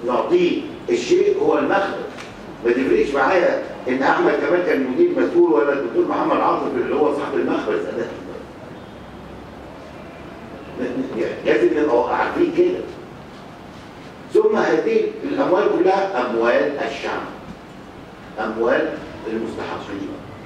نعطيه الشيء هو المخرج ما تفرقش معايا ان احمد كمان كان مدير مسؤول ولا الدكتور محمد عاطف اللي هو صاحب المخرج ده لازم نبقى عارفين كده ثم هذه الاموال كلها اموال الشعب اموال المستحقين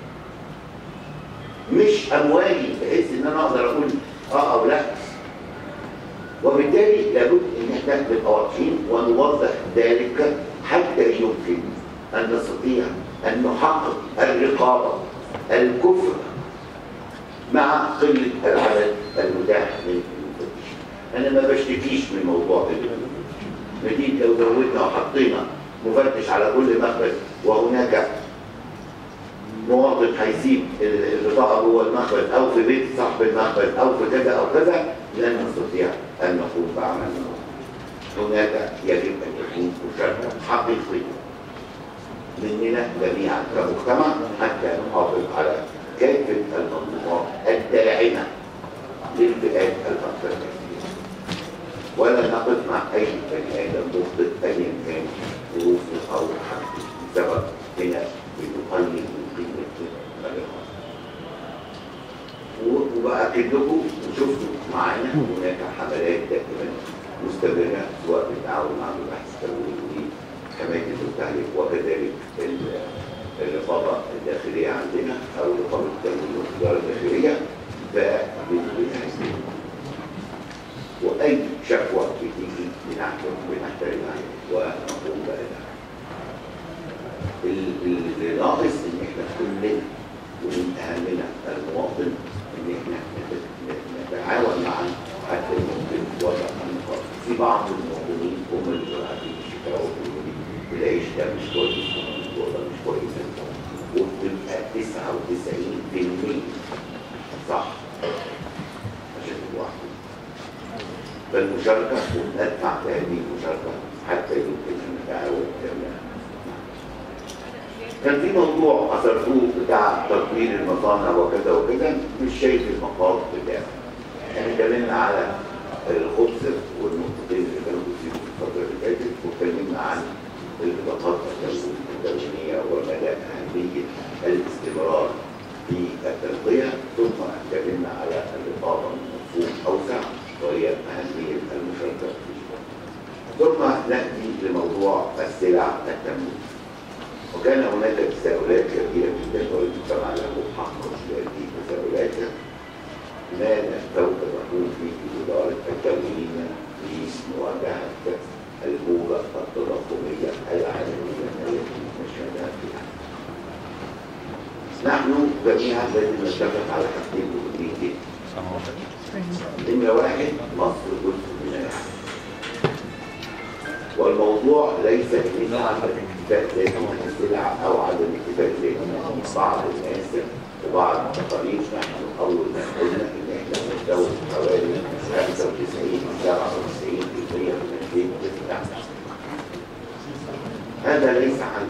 مش اموالي بحيث ان انا اقدر اقول اه او لا وبالتالي لابد ان احنا نبقى واضحين ونوضح ذلك حتى يمكن ان نستطيع ان نحقق الرقابه الكفر مع قله العدد المتاح من المفتش انا ما بشتكيش من موضوع المدينه لو زودنا وحطينا مفتش على كل مخرج وهناك مواطن هيسيب البطاقه جوه المخرج او في بيت صاحب المخرج او في كذا او كذا لن نستطيع ان نقوم بعملنا هناك يجب ان يكون مشاركه حقيقيه مننا جميعا كمجتمع حتى نحافظ على كافه المنظومات الداعمه للفئات الاكثر ولا نقف مع اي بني ادم مخطئ ايا كان ظروفه او حقه بسبب هنا بنقلل من قيمه الإخوان. وبأكد لكم وشفتوا معانا هناك حملات دائما مستمرة سواء بالتعاون مع البحث التمويلي كمادة التعليم وكذلك الرقابة الداخلية عندنا أو رقابة التمويل والتجارة الداخلية فبنحسن وأي شكوى بتيجي بنحترمها ونقوم بها. اللي ناقص ان احنا كلنا ومن اهمنا المواطن ان احنا نتعاون معا حتى ممكن وضع النقاط في بعض المواطنين هم اللي بيبعتوا الشكاوى العيش ده مش كويس والوضع مش كويس وبتبقى 99% صح عشان تبقوا فالمشاركة وندفع في هذه المشاركة حتى يمكن أن نتعاون جميعا كان في موضوع اثرتوه بتاع تطوير المصانع وكذا وكذا مش شايف المقام بتاعه يعني اتكلمنا على الخبز والنقطتين اللي كانوا بيصيروا في الفتره اللي فاتت واتكلمنا عن البطاقات التموينيه ومدى اهميه الاستمرار في التغذيه ثم اتكلمنا على الرقابه من مفهوم اوسع وهي اهميه المشاركه في ثم ناتي لموضوع السلع التموينيه وكان هناك تساؤلات كثيرة جدا والمجتمع له حق في هذه التساؤلات ماذا سوف نقوم به إدارة التموين لمواجهة الهوجة التضخمية العالمية التي نشهدها فيها. نحن جميعا لازم نتفق على حاجتين مهمين جدا. نمرة واحد مصر جزء من العالم. والموضوع ليس ان عدم الاكتفاء ذاتي السلع او عدم الاكتفاء ذاتي بعض الناس وبعض التقارير نحن اول ما قلنا ان احنا بنستورد حوالي 95 97% من الزيت بتاعنا هذا ليس عن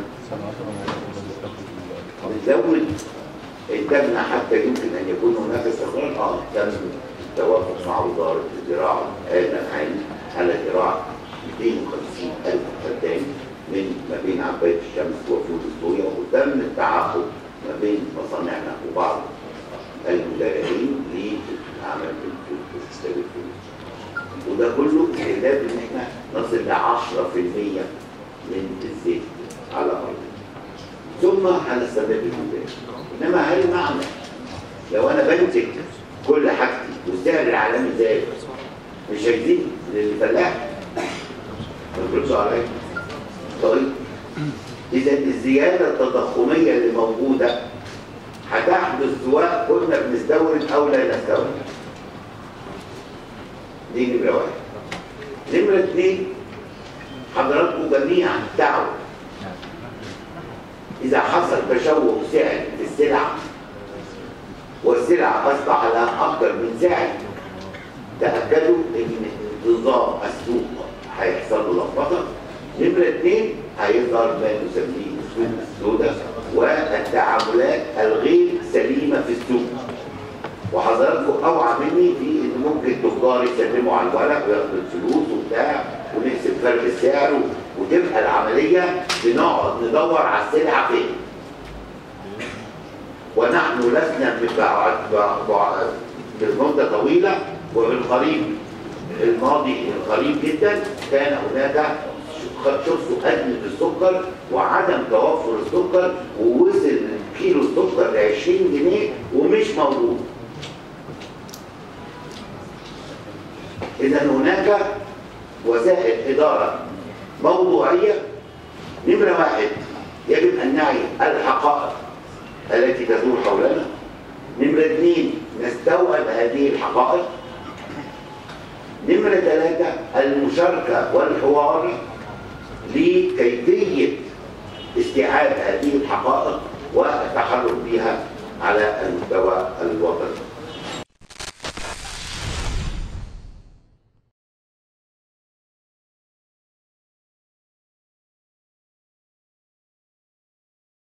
بنزود انتاجنا حتى يمكن ان يكون هناك استقرار اه تم التوافق مع وزاره الزراعه هذا العام على زراعه 250 ألف فدان من ما بين عباية الشمس وفول الصويا وتم التعاقد ما بين مصانعنا وبعض المزارعين لعمل الفول وده كله استعداد ان احنا نصل ل 10% من الزيت على الارض ثم هنستمر في ذلك انما هل معنى لو انا بنتج كل حاجتي والسعر العالمي زاد مش هيزيد للفلاح ما تقولش عليا طيب اذا الزياده التضخميه اللي موجوده هتحدث سواء كنا بنستورد او لا نستورد دي نمره واحد نمره اثنين حضراتكم جميعا دعوا اذا حصل تشوه سعر في السلع والسلع اصبح لها اكثر من سعر تاكدوا ان نظام السوق هيحصل له لخبطه نمره اثنين هيظهر ما نسميه السوق السوداء والتعاملات الغير سليمه في السوق وحضراتكم اوعى مني في ان ممكن تجار يسلموا على الورق وياخدوا الفلوس وبتاع ونحسب فرق السعر وتبقى العمليه بنقعد ندور على السلعه فين ونحن لسنا ببعد بعد بالمده طويله وبالقريب الماضي القريب جدا كان هناك شخص أزمة السكر وعدم توفر السكر ووصل كيلو السكر ل 20 جنيه ومش موجود. إذا هناك وسائل إدارة موضوعية نمرة واحد يجب أن نعي الحقائق التي تدور حولنا. نمرة اثنين نستوعب هذه الحقائق. نمرة ثلاثة المشاركة والحوار لكيفية استيعاب هذه الحقائق والتحرك بها على المستوى الوطني